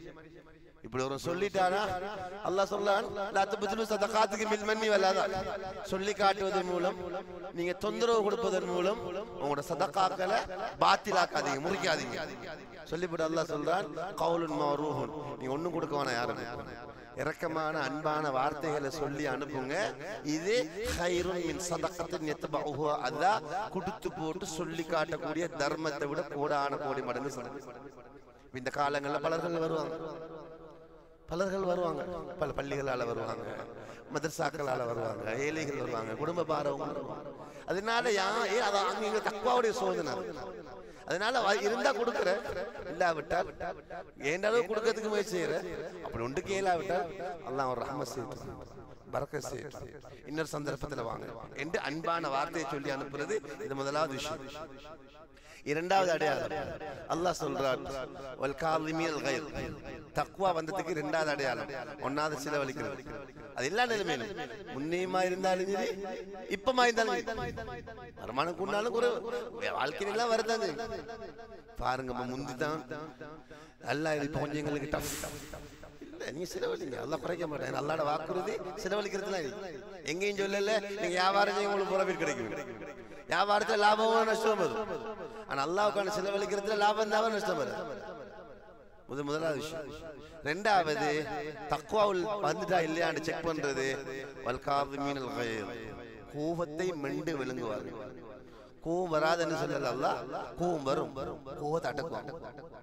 இப்படி ஒரு சொல்லிட்டானா அல்லாஹ் சொல்லான் லா தப்துலு சதகாத்துக்கு மில் மன்னி வல்லாதா சொல்லி காட்டுவதன் மூலம் நீங்க தொந்தரவு கொடுப்பதன் மூலம் உங்களோட சதகாக்களை பாத்திலாக்காதீங்க முறிக்காதீங்க சொல்லிவிட்டு அல்லாஹ் சொல்றான் கவுலுன் மௌரூஹுன் நீங்க ஒண்ணும் கொடுக்க வேணாம் யாரும் இரக்கமான அன்பான வார்த்தைகளை சொல்லி அனுப்புங்க இது ஹைருன் மின் சதகத்தின் யத்பஉஹு அதா கொடுத்து போட்டு சொல்லி காட்டக்கூடிய தர்மத்தை விட கோடான கோடி மடங்கு சதகம். இந்த காலங்கள்ல பலர்கள் வருவாங்க பலர்கள் வருவாங்க பல பள்ளிகளால வருவாங்க மதரசாக்களால வருவாங்க ஏழைகள் வருவாங்க குடும்ப பாரவங்க வருவாங்க அதனால யா ஏ அது அங்க இங்க தக்குவாவுடைய சோதனை அதனால வ- இருந்தா கொடுக்குற இல்லாவிட்டால் ஏண்ட அளவு கொடுக்கறதுக்கு முயற்சி செய்யற அப்படி ஒன்றுக்கு இயலாவிட்டால் அல்லாஹ் ஒரு ரஹம செய்யட்டும் பரக்க செய்யட்டும் இன்னொரு சந்தர்ப்பத்துல வாங்க என்று அன்பான வார்த்தையை சொல்லி அனுப்புறது இது முதலாவது விஷயம் இரண்டாவது அடையாளம் அல்லாஹ் சொல்றார் வல் காலிமியல் கைர் தக்வா வந்ததுக்கு இரண்டாவது அடையாளம் ஒன்னாவது செலவழிக்கிறது அது எல்லா நிலைமையிலும் முன்னையுமா இருந்தாலும் சரி இப்பமா இருந்தாலும் சரி வருமானம் கூடாலும் குறை வாழ்க்கையில எல்லாம் வருதாங்க பாருங்க முந்தி தான் நல்லா இது இப்போ கொஞ்சம் எங்களுக்கு டஃப் இல்ல நீங்க செலவழிங்க அல்லாஹ் குறைக்க மாட்டேன் அல்லாட வாக்குறுதி செலவழிக்கிறதுலாம் இருக்கு. எங்கேயும் சொல்லல நீங்க வியாபாரம் செய்ய உங்களுக்கு புறவீடு கிடைக்கும் வியாபாரத்துல லாபமும் நஷ்டம் வரும் ஆனா அல்லாவுக்கான செலவழிக்கிறதுல லாபம் தான் நஷ்டம் வரும் முதல் முதலாவது விஷயம் ரெண்டாவது தக்குவாவில் வந்துட்டா இல்லையான்னு செக் பண்றது வல்காது மீனல் கோபத்தை மெண்டு விழுங்குவார்கள் கோபம் வராதுன்னு சொல்லல அல்லாஹ் கோபம் வரும் கோபத்தை அடக்குவாங்க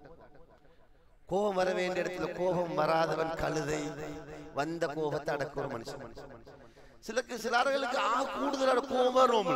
கோபம் வர வேண்டிய இடத்துல கோபம் வராதவன் கழுதை வந்த கோபத்தை அடக்குற மனுஷன் சிலக்கு சிலர்களுக்கு ஆ கூடுதலான கோபம் வரும்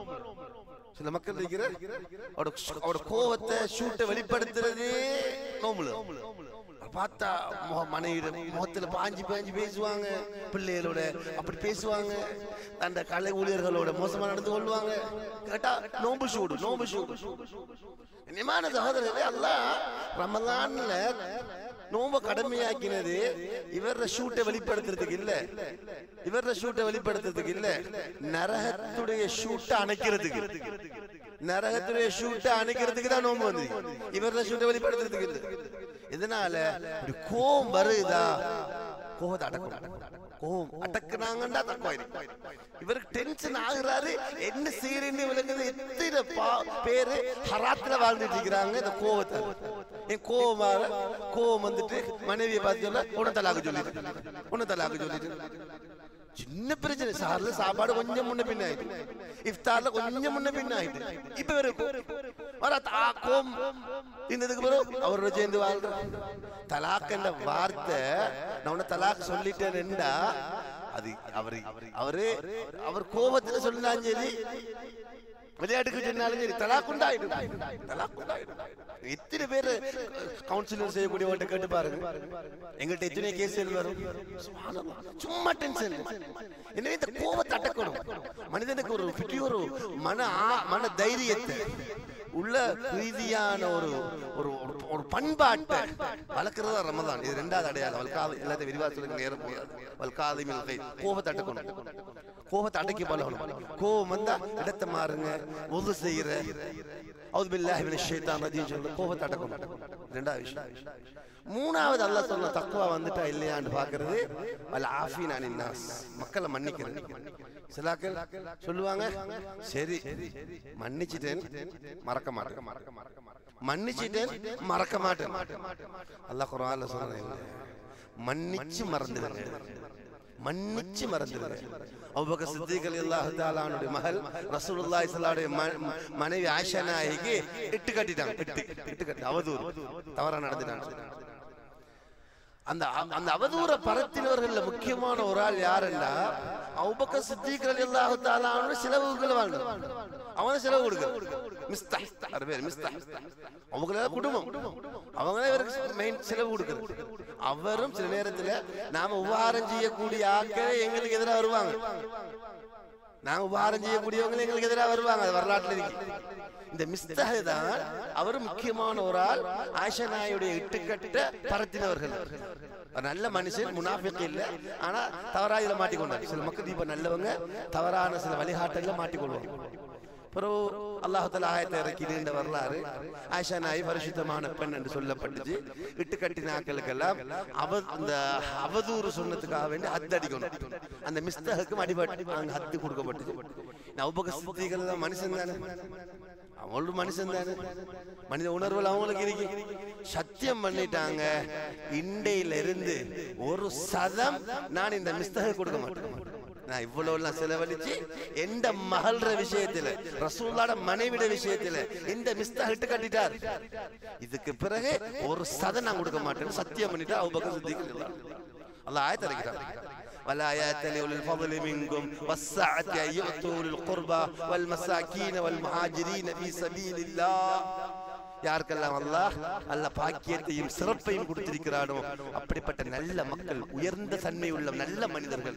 சில மக்கள் இருக்கிற அவரோட அவரோட கோபத்தை ஷூட்டை வெளிப்படுத்துறதே நோம்புல பார்த்தா முக மனைவிட முகத்துல பாஞ்சு பாஞ்சு பேசுவாங்க பிள்ளைகளோட அப்படி பேசுவாங்க அந்த கலை ஊழியர்களோட மோசமா நடந்து கொள்வாங்க கேட்டா நோம்பு சூடு நோம்பு சூடு நிமான சகோதரர்களே அல்லாஹ் ரமலான்ல நோம்ப கடமையாக்கினது இவர ஷூட்டை வெளிப்படுத்துறதுக்கு இல்ல இவர ஷூட்டை வெளிப்படுத்துறதுக்கு இல்ல நரகத்துடைய ஷூட்டை அணைக்கிறதுக்கு நரகத்துடைய ஷூட்டை அணைக்கிறதுக்கு தான் நோம்பு வந்து இவர ஷூட்டை வெளிப்படுத்துறதுக்கு இல்ல இதனால இப்படி கோவம் வருதா கோவத்தை அடக்கணும் கோவம் அடக்குனாங்கண்டா தக்குவாயிரு இவருக்கு டென்ஷன் ஆகுறாரு என்ன செய்யறேன்னு விளங்குது எத்தனை பா- பேரு ஹராத்துல வாழ்ந்துட்டு இருக்கிறாங்க இந்த கோவத்தை என் கோவமாக கோவம் வந்துட்டு மனைவியை பார்த்து சொல்ல உன தலாக்கு சொல்லிட்டு உன தலாக்கு சொல்லிட்டு சின்ன பிரச்சனை சார்ல சாப்பாடு கொஞ்சம் முன்ன பின்ன ஆயிட்டு இஃப்தார்ல கொஞ்சம் முன்ன பின்ன ஆயிட்டு இப்ப வேற கோ- வர தாக்கும் இன்னதுக்கு பிறகு அவரோட சேர்ந்து வாழ்றேன் தலாக் என்ற வார்த்தை நான் உன்னை தலாக் சொல்லிட்டேன்டா அது அவரு அவரு அவர் கோபத்துல சொன்னாலும் சரி விளையாட்டுக்கு சொன்னாலும் சரி தலாக் உண்டாயிடும் தலாக் உண்டாயிடும் எத்தனை பேர் கவுன்சிலர் செய்யக்கூடியவர்கிட்ட கேட்டு பாருங்க எங்கள்கிட்ட எத்தனை கேஸ் வரும் சுப்ஹானல்லாஹ். சும்மா டென்ஷன் எனவே இந்த கோபத்தை அடக்கணும் மனிதனுக்கு ஒரு பெரிய ஒரு மன ஆ- மன தைரியத்தை உள்ள ரீதியான ஒரு ஒரு ஒரு- ஒரு பண்பாட்டை வளர்க்கறது தான் ரமதான் இது ரெண்டாவது அடையாளம் வல்காது எல்லாத்தையும் விரிவாக சொல்லுங்க நேரம் போகாது வல்காது மில்கை கோபத்தை அடக்கணும் கோபத்தை அடக்கி பழகணும் கோபம் வந்தா இடத்தை மாறுங்க ஒது செய்யற அவுது பில்லாஹி மினஷ் ஷைத்தான் ரஜீம் சொல்ற கோபத்தை அடக்கணும் ரெண்டாவது விஷயம் மூணாவது அல்லாஹ் சொன்ன தக்குவா வந்துட்டா இல்லையான்னு பாக்குறது வல் ஆஃபீன் அனின் நாஸ் மக்களை மன்னிக்கிறது சிலாக்கள் சொல்லுவாங்க சரி மன்னிச்சிட்டேன் மறக்க மாட்டேன் மன்னிச்சிட்டேன் மறக்க மாட்டேன் அல்லாஹ் குர்ஆன்ல சொல்றேன் மன்னிச்சு மறந்துடுங்க மன்னிச்சு மறந்துடுங்க அபூபக்கர் சித்திக் ரலியல்லாஹு தஆலாவுடைய மகள் ரசூலுல்லாஹி ஸல்லல்லாஹு அலைஹி ம- மனைவி ஆயிஷா நாயகி இட்டு கட்டிட்டாங்க இட்டு இட்டு கட்டி அவதூறு தவறா நடந்துட்டாங்க அந்த அந்த அவதூற பரத்தினவர்கள்ல முக்கியமான ஒரு ஆள் யாருன்னா அவுபக்க சித்திக் ரலியல்லாஹு தஆலாவுடைய செலவுகள் வாழ்ந்தார் அவன் செலவு கொடுக்க மிஸ்தஹ் அது பேர் மிஸ்தஹ் அவங்கள குடும்பம் அவங்களே இவருக்கு மெயின் செலவு கொடுக்குறது அவரும் சில நேரத்துல நாம உபகாரம் செய்யக்கூடிய ஆட்களே எங்களுக்கு எதிராக வருவாங்க நாங்க உபகாரம் செய்யக்கூடியவங்க எங்களுக்கு எதிராக வருவாங்க அது வரலாற்றுல இருக்கு இந்த மிஸ்தக தான் அவர் முக்கியமான ஒரு ஆள் ஆயிஷா நாயுடைய இட்டுக்கட்ட பரத்தினவர்கள் ஒரு நல்ல மனுஷன் முனாஃபிக் இல்ல ஆனா தவறா இதுல மாட்டிக்கொண்டார் சில மக்கள் இப்ப நல்லவங்க தவறான சில வழிகாட்டல்ல மாட்டிக்கொள்வாங்க பிறகு அல்லாஹ் தஆலா ஆயத்தை இறக்கி நீண்ட வரலாறு ஆயிஷா நாய் பரிசுத்தமான பெண் என்று சொல்லப்பட்டுச்சு இட்டு கட்டின ஆக்களுக்கெல்லாம் அவ அந்த அவதூறு சொன்னதுக்காக வேண்டி ஹத்து அடிக்கணும் அந்த மிஸ்தகுக்கும் அடிபட்டு அங்க ஹத்து கொடுக்கப்பட்டுச்சு நவபக சித்திகள் தான் மனுஷன் தானே அவங்களும் மனுஷன் தானே மனித உணர்வுகள் அவங்களுக்கு இருக்கு சத்தியம் பண்ணிட்டாங்க இண்டையில இருந்து ஒரு சதம் நான் இந்த மிஸ்தகை கொடுக்க மாட்டேன் நான் இவ்வளவு எல்லாம் செலவழிச்சு எந்த மகள்ற விஷயத்துல ரசூல்லாட மனைவிட விஷயத்துல இந்த மிஸ்தா இட்டு கட்டிட்டார் இதுக்கு பிறகு ஒரு சதம் நான் கொடுக்க மாட்டேன்னு சத்தியம் பண்ணிட்டு அவுபக்கர் சித்திக்கு அல்லாஹ் ஆயத்தை இறக்கிறான் ولا يأتل أولي الفضل منكم والسعة أن يؤتوا أولي القربى والمساكين والمهاجرين في سبيل الله யாருக்கெல்லாம் அல்லாஹ் அல்ல பாக்கியத்தையும் சிறப்பையும் கொடுத்திருக்கிறானோ அப்படிப்பட்ட நல்ல மக்கள் உயர்ந்த தன்மை உள்ள நல்ல மனிதர்கள்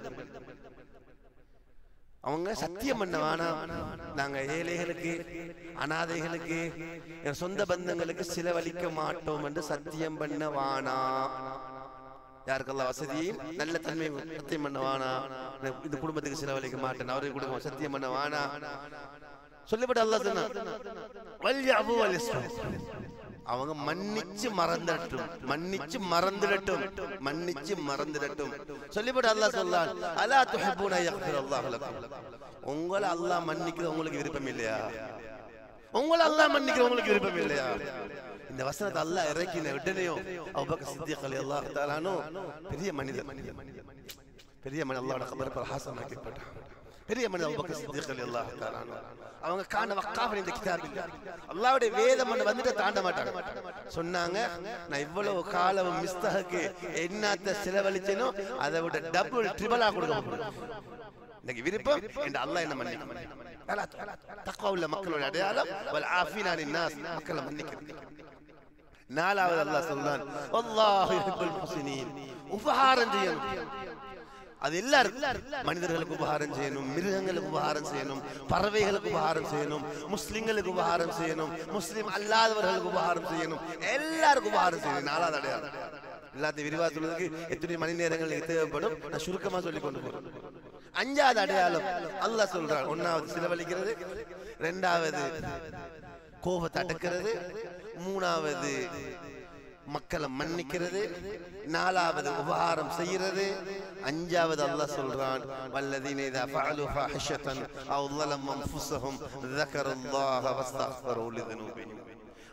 அவங்க சத்தியம் பண்ண வேணாம் நாங்க ஏழைகளுக்கு அனாதைகளுக்கு என் சொந்த பந்தங்களுக்கு செலவழிக்க மாட்டோம் என்று சத்தியம் பண்ண வேணாம் யாருக்கெல்லாம் வசதியும் நல்ல தன்மை சத்தியம் பண்ண வேணாம் இந்த குடும்பத்துக்கு செலவழிக்க மாட்டேன் அவருக்கு கொடுக்க சத்தியம் பண்ண வேணாம் சொல்லப்பட்ட அல்லாஹ் சொன்னான் வல்யஅஃபு வல்யஸ்ஃபஹு. அவங்க மன்னிச்சு மறந்துடட்டும் மன்னிச்சு மறந்துடட்டும் மன்னிச்சு மறந்துடட்டும் சொல்லிவிட்டு அல்லாஹ் சொல்லான் அலா துஹிப்பூன யக்ஃபிர் அல்லாஹ் லக்கும் உங்களை அல்லாஹ் மன்னிக்கிறது உங்களுக்கு விருப்பம் இல்லையா உங்களை அல்லாஹ் மன்னிக்கிறது உங்களுக்கு விருப்பம் இல்லையா இந்த வசனத்தை அல்லாஹ் இறக்கின உடனேயும் அபூபக்கர் சித்திக் ரலியல்லாஹு தஆலானு பெரிய மனிதர் பெரிய மனிதர் அல்லாஹ்வோட கபர் பிரகாசமாக்கப்பட்டான் பெரிய மனிதர் அபூபக்கர் சித்திக் ரலியல்லாஹு தஆலானு அவங்க காண வக்காஃபன் இந்த கிதாப் இல்ல அல்லாஹ்வுடைய வேதம் ஒண்ணு வந்துட்டு தாண்ட மாட்டாங்க சொன்னாங்க நான் இவ்வளவு காலம் மிஸ்தகுக்கு என்னத்த செலவழிச்சேனோ அதை விட டபுள் ட்ரிபிளா கொடுக்க போறேன் இன்னைக்கு விருப்பம் என்று அல்லாஹ் என்ன மன்னிக்கும் தக்குவா உள்ள மக்களோட அடையாளம் வல் ஆஃபீனா நாஸ் மக்களை மன்னிக்கிறது நாலாவது அல்லாஹ் சொல்றான் வல்லாஹு யுஹிப்புல் முஹ்சினீன் உபகாரம் செய்யணும் அது எல்லாருக்கும் மனிதர்களுக்கு உபகாரம் செய்யணும் மிருகங்களுக்கு உபகாரம் செய்யணும் பறவைகளுக்கு உபகாரம் செய்யணும் முஸ்லிம்களுக்கு உபகாரம் செய்யணும் முஸ்லிம் அல்லாதவர்களுக்கு உபகாரம் செய்யணும் எல்லாருக்கும் உபகாரம் செய்யணும் நாலாவது அடையாளம் எல்லாத்தையும் விரிவா சொல்றதுக்கு எத்தனை மணி நேரங்கள் எனக்கு தேவைப்படும் நான் சுருக்கமா சொல்லி கொண்டு போறேன் அஞ்சாவது அடையாளம் அல்லாஹ் சொல்றான் ஒன்னாவது செலவழிக்கிறது ரெண்டாவது கோபத்தை அடக்கிறது மூணாவது மக்களை மன்னிக்கிறது நாலாவது உபகாரம் செய்கிறது அஞ்சாவது அல்லாஹ் சொல்றான் வல்லதீன இதா ஃபஅலு ஃபாஹிஷத்தன் அவ் ظلموا انفسهم ذكروا الله واستغفروا لذنوبهم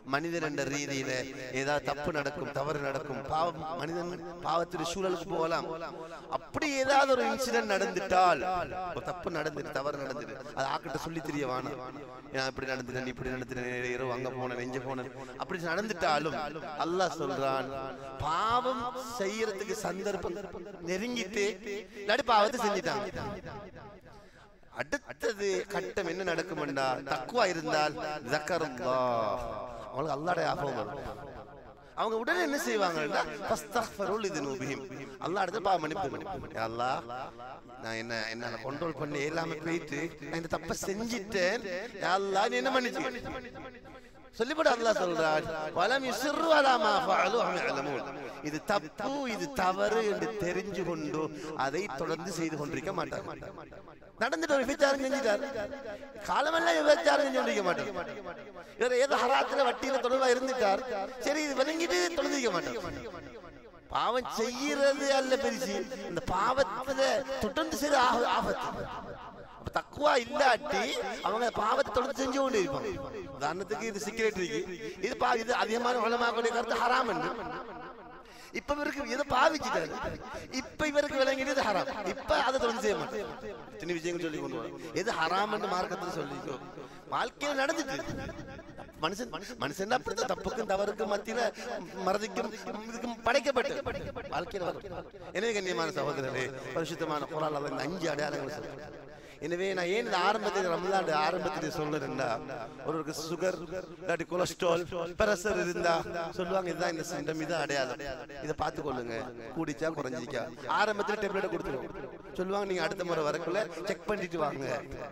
மனிதன் என்ற ரீதியில ஏதாவது தப்பு நடக்கும் தவறு நடக்கும் பாவம் மனிதன் பாவத்தின் சூழலுக்கு போகலாம் அப்படி ஏதாவது ஒரு இன்சிடென்ட் நடந்துட்டால் ஒரு தப்பு நடந்துட்டு தவறு நடந்துட்டு அது ஆக்கிட்ட சொல்லி தெரிய வேணாம் நான் இப்படி நடந்துட்டேன் இப்படி நடந்துட்டேன் இரவு அங்க போனேன் நெஞ்சு போனேன் அப்படி நடந்துட்டாலும் அல்லாஹ் சொல்றான் பாவம் செய்யறதுக்கு சந்தர்ப்பம் நெருங்கிட்டு இல்லாட்டி பாவத்தை செஞ்சிட்டாங்க அடுத்தது கட்டம் என்ன நடக்கும்டா தக்குவா இருந்தால் ஜக்கருல்லா அவங்களுக்கு அல்லாட ஞாபகம் வரும் அவங்க உடனே என்ன செய்வாங்கன்னா ஃபஸ்தக்ஃபருல் இதுனூபிஹிம் அல்லாஹ் இடத்துல பாவ மன்னிப்பு மன்னிப்பு யா அல்லாஹ் நான் என்ன என்னால கண்ட்ரோல் பண்ணி எல்லாமே போயிட்டு நான் இந்த தப்பை செஞ்சிட்டேன் யா அல்லாஹ் நீ என்ன மன்னிச்சு சொல்லிவிட அல்லாஹ் சொல்றான் வலம் யுசிர்ரு அலா மா ஃபஅலு வஹும் யஅலமூன் இது தப்பு இது தவறு என்று தெரிஞ்சு கொண்டு அதை தொடர்ந்து செய்து கொண்டிருக்க மாட்டாங்க நடந்துட்டு ஒரு விபச்சாரம் செஞ்சிட்டார் காலமெல்லாம் விபச்சாரம் செஞ்சு கொண்டிருக்க மாட்டாங்க இவர் ஏதோ ஹராத்துல வட்டியில தொடர்பா இருந்துட்டார் சரி இது விளங்கிட்டு தொடர்ந்திருக்க மாட்டாங்க பாவம் செய்யறது அல்ல பெருசு இந்த பாவத்துல தொடர்ந்து செய்த ஆப- ஆபத்து அப்ப தக்குவா இல்லாட்டி அவங்க பாவத்தை தொடர்ந்து செஞ்சு கொண்டு இருப்பாங்க உதாரணத்துக்கு இது சிகரெட் இருக்கு இது பா இது அதிகமான உலமாக்களுடைய கருத்து ஹராம் என்று இப்ப இவருக்கு இதை பாவிச்சுட்டாரு இப்ப இவருக்கு விளங்கிட்டு இது ஹராம் இப்ப அதை தொடர்ந்து செய்ய மாட்டேன் இத்தனை விஷயங்கள் சொல்லி கொண்டு வரோம் எது ஹராம் என்று மார்க்கத்தில் சொல்லிக்கோ வாழ்க்கையில நடந்துட்டு மனுஷன் மனுஷன் அப்படித்தான் தப்புக்கும் தவறுக்கும் மத்தியில மறதிக்கும் இதுக்கும் படைக்கப்பட்டு வாழ்க்கையில வரும் எனவே கண்ணியமான சகோதரரே பரிசுத்தமான குரான் இந்த அஞ்சு அடையாளங்கள் சொல்றேன் எனவே நான் ஏன் இந்த ஆரம்பத்தில் ரமலான் ஆரம்பத்தில் சொல்லுறேன்டா ஒருவருக்கு சுகர் இல்லாட்டி கொலஸ்ட்ரால் பிரஷர் இருந்தா சொல்லுவாங்க இதுதான் இந்த சிண்டம் இதான் அடையாளம் இதை பார்த்து கொள்ளுங்க கூடிச்சா குறைஞ்சிக்கா ஆரம்பத்தில் டேப்லெட் கொடுத்துருவோம் சொல்லுவாங்க நீங்க அடுத்த முறை வரக்குள்ள செக் பண்ணிட்டு வாங்க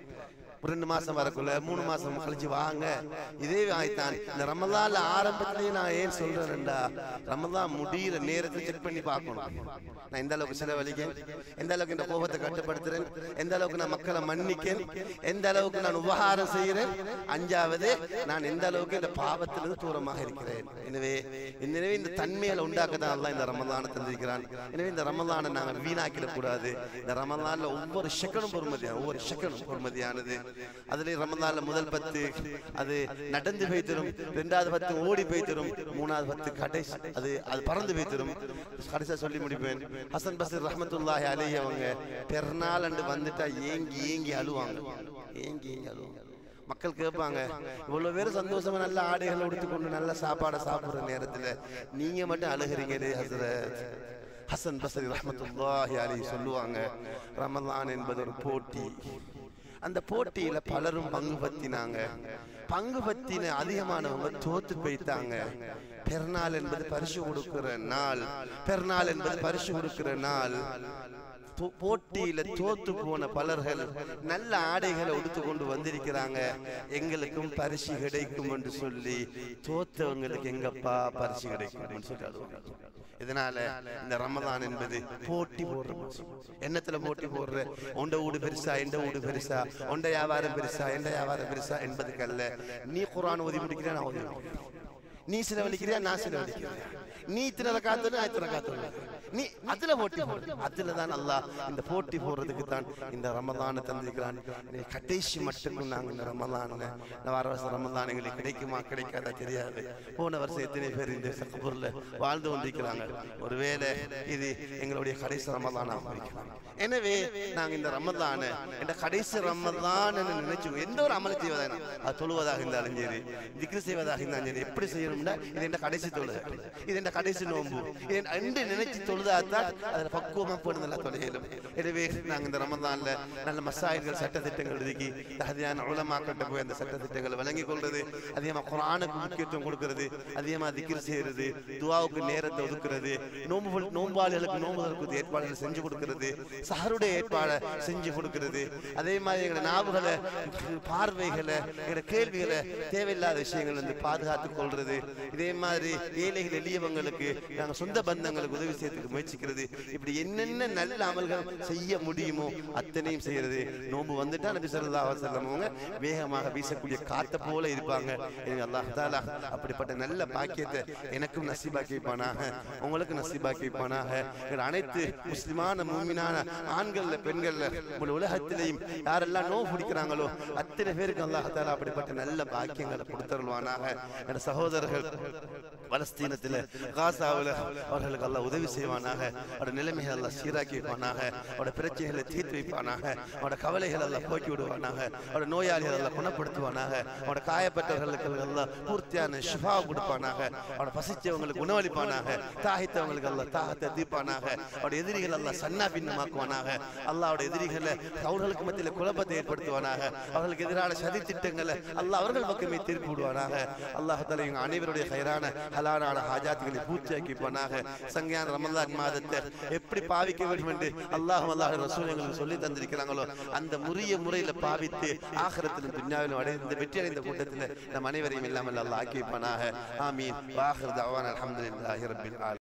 ஒரு ரெண்டு மாசம் வரக்குள்ள மூணு மாசம் கழிச்சு வாங்க இதே ஆய்த்தான் இந்த ரமலான்ல ஆரம்பத்திலேயே நான் ஏன் சொல்றேன்டா ரமலான் முடியிற நேரத்தை செக் பண்ணி பார்க்கணும் நான் எந்த அளவுக்கு செலவழிக்கேன் எந்த அளவுக்கு இந்த கோபத்தை கட்டுப்படுத்துறேன் எந்த அளவுக்கு நான் மக்களை மன்னிக்கேன் எந்த அளவுக்கு நான் உபகாரம் செய்கிறேன் அஞ்சாவது நான் எந்த அளவுக்கு இந்த பாவத்திலிருந்து தூரமாக இருக்கிறேன் எனவே எனவே இந்த தன்மைகளை உண்டாக்கதான் அல்லாஹ் இந்த ரமலானை தந்திருக்கிறான் எனவே இந்த ரமலானை நாங்கள் வீணாக்கிடக் கூடாது இந்த ரமலான்ல ஒவ்வொரு செகண்டும் பொறுமதியான ஒவ்வொரு செகண்டும் பொறுமதியானது அதுல ரமலான்ல முதல் பத்து அது நடந்து போய்த்திரும் ரெண்டாவது பத்து ஓடி போய்த்திரும் மூணாவது பத்து கடைசி அது அது பறந்து போய்த்திரும் கடைசியா சொல்லி முடிப்பேன் ஹசன் பசீர் ரஹமத்துல்லாஹி அலைஹி அவங்க பெருநாள் அண்டு வந்துட்டா ஏங்கி ஏங்கி அழுவாங்க ஏங்கி ஏங்கி அழுவாங்க மக்கள் கேட்பாங்க இவ்வளவு பேர் சந்தோஷமா நல்ல ஆடைகளை உடுத்திக்கொண்டு நல்ல சாப்பாடை சாப்பிடுற நேரத்துல நீங்க மட்டும் அழுகிறீங்களே ஹசரத் ஹசன் பசரி ரஹமத்துல்லாஹி அலைஹி சொல்லுவாங்க ரமலான் என்பது ஒரு போட்டி அந்த போட்டியில பலரும் பங்கு பத்தினாங்க பங்கு பத்தின அதிகமானவங்க தோத்து போயிட்டாங்க பெருநாள் என்பது பரிசு கொடுக்கிற நாள் பெருநாள் என்பது பரிசு கொடுக்கிற நாள் போ- போட்டியில தோத்து போன பலர்கள் நல்ல ஆடைகளை உடுத்து கொண்டு வந்திருக்கிறாங்க எங்களுக்கும் பரிசு கிடைக்கும் என்று சொல்லி தோத்தவங்களுக்கு எங்கப்பா பரிசு கிடைக்கும் சொல்லி அழுவாங்க. இதனால இந்த ரமலான் என்பது போட்டி போடுற மாசம். என்னத்துல போட்டி போடுற உண்ட வீடு பெருசா எந்த வீடு பெருசா உண்ட வியாபாரம் பெருசா எந்த வியாபாரம் பெருசா என்பதுக்கு அல்ல நீ குரான் ஓதி முடிக்கிற நான் ஓதி முடிக்கிறேன். நீ செலவழிக்கிறியா நான் செலவழிக்கிறேன் நீ இத்தனை காத்து நான் இத்தனை காத்து நீ அதுல போட்டி போடு அதுல தான் அல்லாஹ் இந்த போட்டி போடுறதுக்கு தான் இந்த ரமலானை தந்திருக்கிறான் நீ கடைசி மட்டுக்கும் நாங்க இந்த ரமலான வர வருஷம் ரமலான் எங்களுக்கு கிடைக்குமா கிடைக்காதா தெரியாது போன வருஷம் எத்தனை பேர் இந்த சக்கபூர்ல வாழ்ந்து கொண்டிருக்கிறாங்க ஒருவேளை இது எங்களுடைய கடைசி ரமலானாக இருக்கலாம் எனவே நாங்க இந்த ரமலான இந்த கடைசி ரமலான் நினைச்சு எந்த ஒரு அமலை செய்வதாக அது தொழுவதாக இருந்தாலும் சரி திக்ரு செய்வதாக இருந்தாலும் சரி எப்படி செய்யணும்னா இது இந்த கடைசி தொழுகை இது இந்த கடைசி நோன்பு இது ரெண்டு நினைச்சு தொழுதாதான் அதுல பக்குவமா போன நல்லா தொலையிலும் எனவே நாங்க இந்த ரமலான்ல நல்ல மசாயல்கள் சட்ட திட்டங்கள் ஒதுக்கி தகுதியான உலமாக்கிட்ட போய் அந்த சட்ட திட்டங்களை வழங்கி கொள்றது அதிகமா குரானுக்கு முக்கியத்துவம் கொடுக்கிறது அதிகமா திக்ர் செய்யறது துவாவுக்கு நேரத்தை ஒதுக்குறது நோம்பு நோம்பாளிகளுக்கு நோம்புகளுக்கு ஏற்பாடுகள் செஞ்சு கொடுக்கிறது சஹருடைய ஏற்பாடை செஞ்சு கொடுக்கிறது அதே மாதிரி எங்களை நாவுகளை பார்வைகளை எங்களை கேள்விகளை தேவையில்லாத விஷயங்கள் வந்து பாதுகாத்து கொள்றது இதே மாதிரி ஏழைகள் எளியவங்களுக்கு நாங்க சொந்த பந்தங்களுக்கு உதவி செய்யறதுக்கு செய்யறதுக்கு முயற்சிக்கிறது இப்படி என்னென்ன நல்ல அமல்கள் செய்ய முடியுமோ அத்தனையும் செய்யறது நோன்பு வந்துட்டா நபி ஸல்லல்லாஹு அலைஹி வஸல்லம் அவங்க வேகமாக வீசக்கூடிய காத்த போல இருப்பாங்க எனவே அல்லாஹ் தஆலா அப்படிப்பட்ட நல்ல பாக்கியத்தை எனக்கும் நசீபாக்கி வைப்பானாக உங்களுக்கும் நசீபாக்கி வைப்பானாக எங்கள் அனைத்து முஸ்லிமான மூமினான ஆண்கள்ல பெண்கள்ல முழு உலகத்திலையும் யாரெல்லாம் நோவு பிடிக்கிறாங்களோ அத்தனை பேருக்கு அல்லாஹ் தஆலா அப்படிப்பட்ட நல்ல பாக்கியங்களை கொடுத்தருள்வானாக என் சகோதரர்கள் பலஸ்தீனத்தில் காசாவில் அவர்களுக்கு அல்லாஹ் உதவி செய்வானாக அவருடைய நிலைமைகள் எல்லாம் சீராக்கி வைப்பானாக அவருடைய பிரச்சனைகளை தீர்த்து வைப்பானாக அவருடைய கவலைகள் எல்லாம் போக்கி விடுவானாக அவருடைய நோயாளிகள் எல்லாம் குணப்படுத்துவானாக அவருடைய காயப்பட்டவர்களுக்கு எல்லாம் பூர்த்தியான ஷிஃபா கொடுப்பானாக அவருடைய பசிச்சவங்களுக்கு உணவளிப்பானாக தாகித்தவங்களுக்கு எல்லாம் தாகத்தை தீர்ப்பானாக அவருடைய எதிரிகள் எல்லாம் சன்னா பின்னமாக்குவானாக அல்லாஹ்வுடைய எதிரிகளை அவர்களுக்கு மத்தியில் குழப்பத்தை ஏற்படுத்துவானாக அவர்களுக்கு எதிரான சதி திட்டங்களை அல்லாஹ் அவர்கள் பக்கமே திருப்பி விடுவானாக அல்லாஹ் தஆலா எங்கள் அனைவருடைய ஹைரான ஹலாலான ஹாஜாத்துகளை பூர்த்தியாக்கி போனாக சங்கையான ரமலான் மாதத்தை எப்படி பாவிக்க வேண்டும் என்று அல்லாஹ் அல்லாஹ் ரசூல் எங்களுக்கு சொல்லி தந்திருக்கிறாங்களோ அந்த முறிய முறையில பாவித்து ஆகரத்திலும் துன்யாவிலும் அடைந்த வெற்றி அடைந்த கூட்டத்தில் நம் அனைவரையும் இல்லாமல் அல்லாஹ் ஆக்கி வைப்பானாக ஆமீன் வாஹிர் தவான் அல்ஹம்துலில்லாஹி ரப்பில் ஆலமீன்